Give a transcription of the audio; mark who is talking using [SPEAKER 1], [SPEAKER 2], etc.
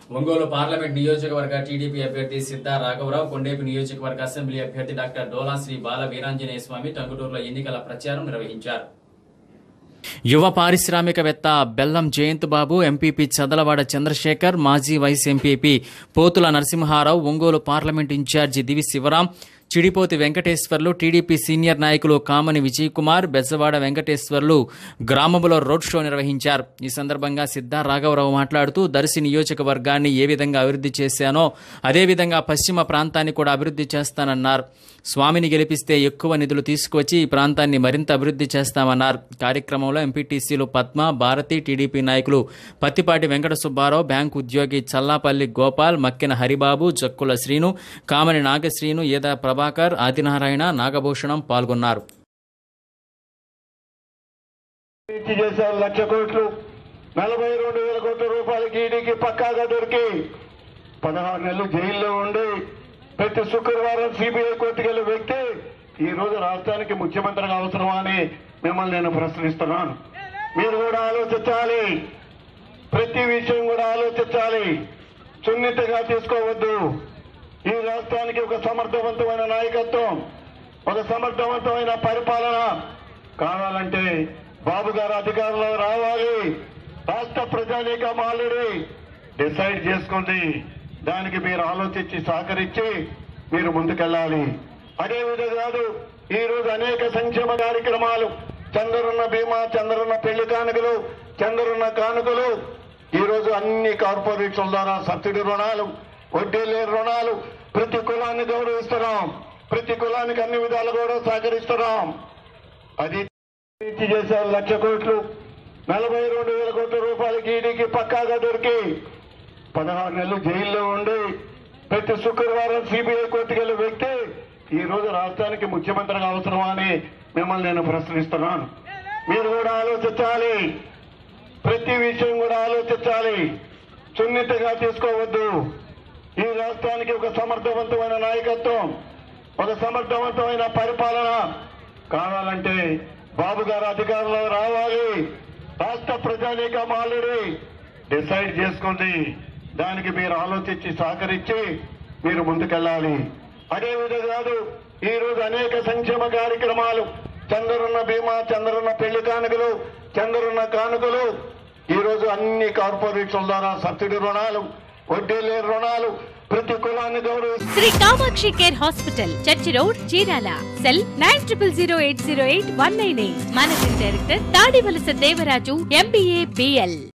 [SPEAKER 1] Ongole parliament నియోజకవర్గ TDP అభ్యర్థి సిద్ధా రాఘవరావు కొండేపి నియోజకవర్గ అసెంబ్లీ అభ్యర్థి డాక్టర్ డోలా శ్రీ బాల వీరాంజనేయ స్వామి టంగుటూరులో ఎన్నికల ప్రచారం నిర్వహించారు యువ పారిశ్రామికవేత్త బెల్లం జయంత్ బాబు ఎంపీపీ చదలవాడ చంద్రశేఖర్ మాజీ vice MPP Pothula Narasimharao Ongole parliament incharge Divi Sivaram Chidipothi Venkateswarlu TDP senior నాయకులు కామని విజయ్ కుమార్ బెజవాడ వెంకటేశ్వర్లు గ్రామంలో రోడ్ షో నిర్వహించారు ఈ సందర్భంగా సిద్ధా రాఘవరావు మాట్లాడుతూ దర్శి నియోజకవర్గాన్ని ఏ విధంగా అభివృద్ధి చేశానో అదేవిధంగా పశ్చిమ ప్రాంతాన్ని కూడా అభివృద్ధి చేస్తానన్నారు స్వామిని గెలిపిస్తే ఎక్కువ నిధులు తీసుకువచ్చి ఈ ప్రాంతాన్ని మరింత అభివృద్ధి చేస్తామన్నారు కార్యక్రమంలో ఎంపీటీసీలు పద్మ భారతి టీడీపీ నాయకులు పత్తిపాటి వెంకట సుబ్బారావు బ్యాంకు ఉద్యోగి చల్లాపల్లి గోపాల్ మక్కెన హరిబాబు జక్కుల శ్రీను కామని నాగశ్రీను ఏదా ప్రభాకర్ ఆదినారాయణ నాగభూషణం పాల్గొన్నారు
[SPEAKER 2] ఇచ్చి చేశారు లక్ష కోట్లు నలభై రెండు వేల కోట్ల రూపాయలకి ఈడీకి పక్కాగా దొరికి పదహారు నెలలు జైల్లో ఉండి ప్రతి శుక్రవారం సిబిఐ కోర్టుకు వెళ్ళే వ్యక్తి ఈ రోజు రాష్ట్రానికి ముఖ్యమంత్రిగా అవసరమా అని మిమ్మల్ని నేను ప్రశ్నిస్తున్నాను మీరు కూడా ఆలోచించాలి ప్రతి విషయం కూడా ఆలోచించాలి సున్నితంగా తీసుకోవద్దు ఈ రాష్ట్రానికి ఒక సమర్థవంతమైన నాయకత్వం ఒక సమర్థవంతమైన పరిపాలన కావాలంటే బాబు గారు అధికారంలో రావాలి రాష్ట్ర ప్రజానీకం ఆల్రెడీ డిసైడ్ చేసుకుంది దానికి మీరు ఆలోచించి సహకరించి మీరు ముందుకెళ్ళాలి అదే విధంగా కాదు ఈ రోజు అనేక సంక్షేమ కార్యక్రమాలు చంద్రున్న బీమా చంద్రున్న పెళ్లి కానుకలు చంద్రున్న కానుకలు ఈ రోజు అన్ని కార్పొరేషన్ల ద్వారా సబ్సిడీ రుణాలు వడ్డీ లేని రుణాలు ప్రతి కులాన్ని గౌరవిస్తున్నాం ప్రతి కులానికి అన్ని విధాలు కూడా సహకరిస్తున్నాం అది ఇచ్చి చేశారు లక్ష కోట్లు నలభై రెండు వేల కోట్ల రూపాయలకి ఈడీకి పక్కాగా దొరికి పదహారు నెలలు జైల్లో ఉండి ప్రతి శుక్రవారం సిబిఐ కోర్టుకు వెళ్ళే వ్యక్తి ఈ రోజు రాష్ట్రానికి ముఖ్యమంత్రిగా అవసరమా అని మిమ్మల్ని నేను ప్రశ్నిస్తున్నాను మీరు కూడా ఆలోచించాలి ప్రతి విషయం కూడా ఆలోచించాలి సున్నితంగా తీసుకోవద్దు ఈ రాష్ట్రానికి ఒక సమర్థవంతమైన నాయకత్వం ఒక సమర్థవంతమైన పరిపాలన కావాలంటే బాబు గారు అధికారంలో రావాలి రాష్ట్ర ప్రజానీకం ఆల్రెడీ డిసైడ్ చేసుకుంది దానికి మీరు ఆలోచించి సహకరించి మీరు ముందుకెళ్ళాలి అదే విధంగా కాదు ఈ రోజు అనేక సంక్షేమ కార్యక్రమాలు చంద్రున్న బీమా చంద్రున్న పెళ్లి కానుకలు చంద్రున్న కానుకలు ఈ రోజు అన్ని కార్పొరేషన్ల ద్వారా సబ్సిడీ రుణాలు వడ్డీ లేని రుణాలు ప్రతి కులాన్ని గౌరవిస్తారు
[SPEAKER 3] Sri Kamakshi care hospital church road Chirala cell nine triple zero eight zero eight one nine eight managing director Tadivalasa Devaraju MBA BL